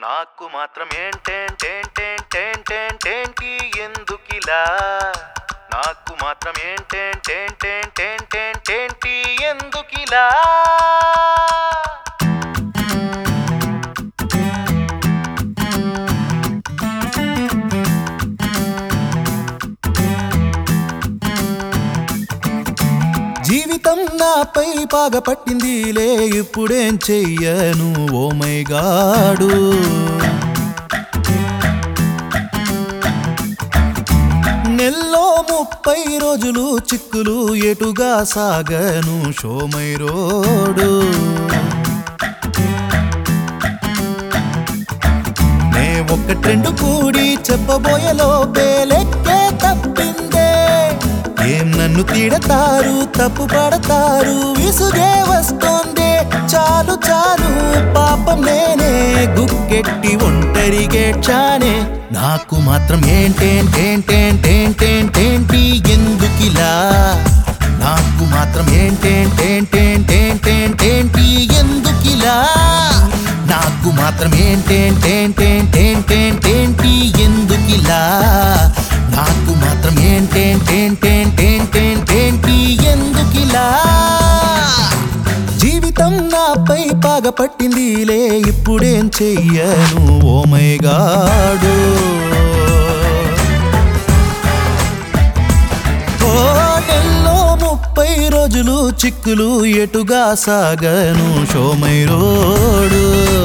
నాకు మాత్రం ఏంటేంటేంటేంటేంటేంటేంటి ఎందుకిలా నాకు మాత్రం ఏంటేంటేంటేంటేంటేంటి ఎందుకిలా జీవితం నాపై పాగపట్టిందిలే ఇప్పుడేం చెయ్యను ఓ మై గాడు నెల్లో ముప్పై రోజులు చిక్కులు ఎటుగా సాగను షోమై రోడు నే ఒక్క ట్రెండ్ కూడి చెప్పబోయేలో పేలెక్కే తప్పిందే ఏం నన్ను తిడతారు తప్పు పడతారు విసుగే వస్తోంది చాలు చాలు పాపం నేనే గుక్కెట్టి ఒంటరిగేక్షానే నాకు మాత్రం ఏంటేంటేంటేంటేంటేంటేంటి ఎందుకిలా నాకు మాత్రం ఏంటేంటేంటేంటేంటేంటి ఎందుకిలా నాకు మాత్రం ఏంటేంటేంటేంటేంటేంటి ఎందుకిలా నాకు మాత్రం ఏంటేంటేంటేంటేంటేంటి ఎందుకిలా జీవితం నాపై పాగపట్టిందిలే ఇప్పుడేం చెయ్యను ఓ మై గాడు ఓ నెల్లో ముప్పై రోజులు చిక్కులు ఎటుగా సాగను షోమై రోడు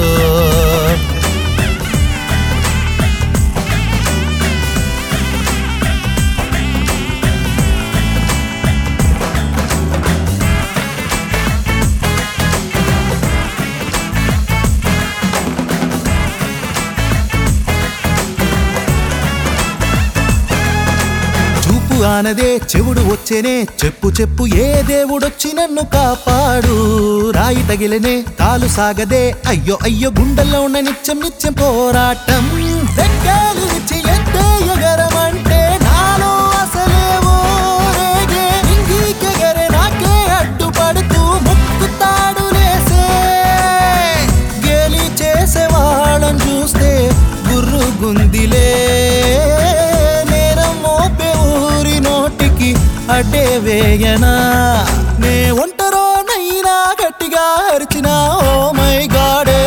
చూపు ఆనదే చెవుడు వచ్చేనే చెప్పు చెప్పు ఏ దేవుడొచ్చి నన్ను కాపాడు రాయి తగిలనే కాలు సాగదే అయ్యో అయ్యో గుండెల్లో ఉన్న నిత్యం నిత్యం పోరాటం రెక్కలు విచ్చి ఎత్తే ఎగరమంటే నాలో అసలేవో రేగే ఇంగికెగరే నాకే అడ్డుపడుతూ ముక్కుతాడు లేసే గేలి చేసేవాళ్ళని చూస్తే గుర్రు గుందిలే నేరం మోపే ఊరి నోటికి అడ్డే వేయనా నే ఒంటరోనైనా గట్టిగా అరిచినా ఓ మై గాడే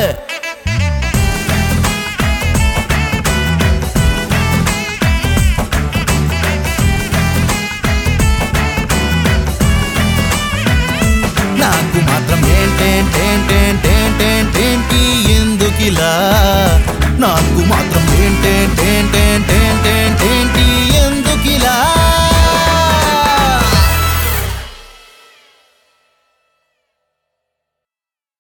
నాకు మాత్రం ఏంటేంటేంటేంటేంటేంటి ఎందుకిలా నాకు మాత్రం